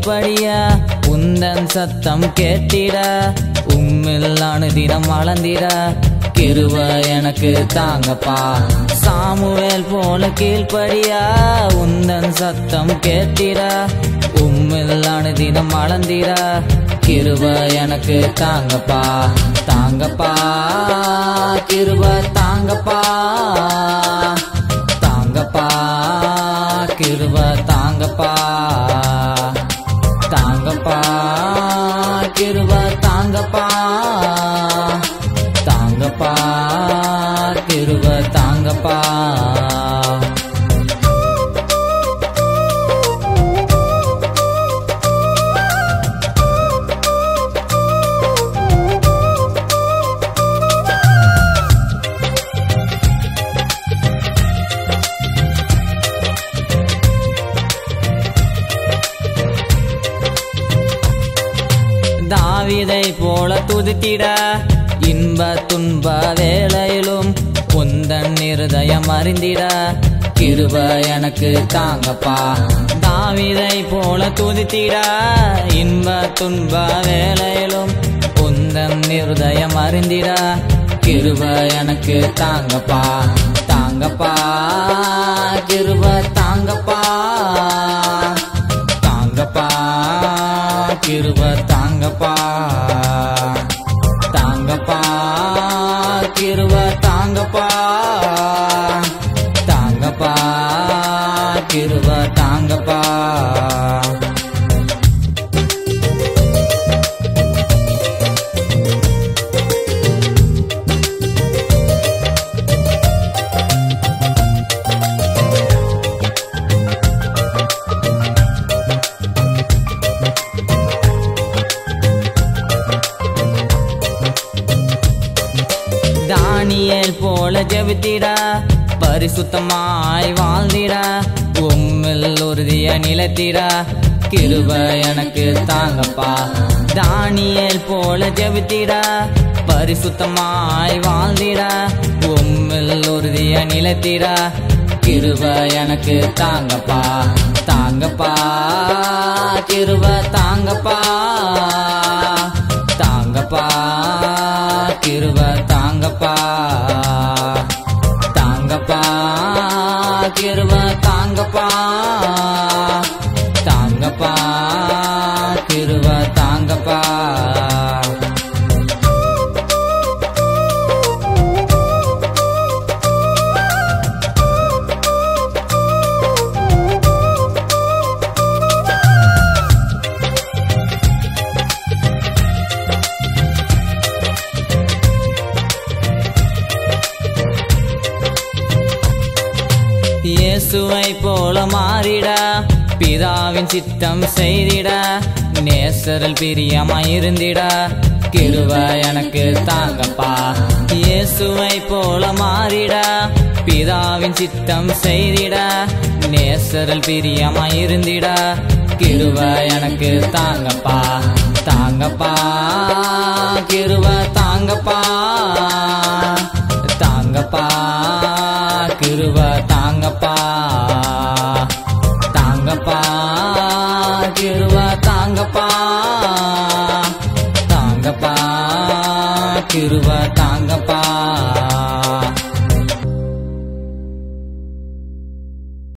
கீழ்ப்படியா உந்தன் சத்தம் கேட்டிட உம்மில் அனுதினம் வளர்ந்திட கிருப எனக்கு தாங்கப்பா சாமுவேல் போல கீழ்ப்படியா உந்தன் சத்தம் கேட்டிட உம்மில் அனுதினம் வளர்ந்திட கிருப எனக்கு தாங்கப்பா தாங்கப்பா கிருப தாங்கப்பா தாங்கப்பா கிருப தாங்கப்பா தாங்கப்பா கிருப தாங்கப்பா தாங்கப்பா கிருப தாங்கப்பா தாவிதை போல துதித்திட இன்ப துன்ப வேளையிலும் உந்தன் இருதயம் அறிந்திட கிருப எனக்கு தாங்கப்பா தாவிதை போல துதித்திட இன்ப துன்ப வேளையிலும் உந்தன் இருதயம் அறிந்திட கிருப எனக்கு தாங்கப்பா தாங்கப்பா கிருப தாங்கப்பா தாங்கப்பா கிருப தாங்கப்பா தாங்கப்பா கிருப தாங்கப்பா தாங்கப்பா கிருப தாங்கப்பா தானியேல் போல ஜெபித்திட பரிசுத்தமாய் வாழ்ந்திட உம்மில் உறுதிய நிலத்திட கிருப எனக்கு தாங்கப்பா தானியேல் போல ஜெபித்திட பரிசுத்தமாய் வாழ்ந்திட உம்மில் உறுதிய நிலத்திட கிருப எனக்கு தாங்கப்பா தாங்கப்பா கிருப தாங்கப்பா தாங்கப்பா கிருப தாங்கப்பா தாங்கப்பா கிருப தாங்கப்பா தாங்கப்பா கிருப தாங்கப்பா இயேசுவை போல மாறிட பிதாவின் சித்தம் செய்திட நேசரல் பிரியமாயிருந்திட கிருப எனக்கு தாங்கப்பா இயேசுவை போல மாறிட பிதாவின் சித்தம் செய்திட நேசரல் பிரியமாயிருந்திட கிருப எனக்கு தாங்கப்பா தாங்கப்பா கிருப தாங்கப்பா தாங்கப்பா கிருப தாங்கப்பா தாங்கப்பா கிருப தாங்கப்பா தாங்கப்பா கிருப தாங்க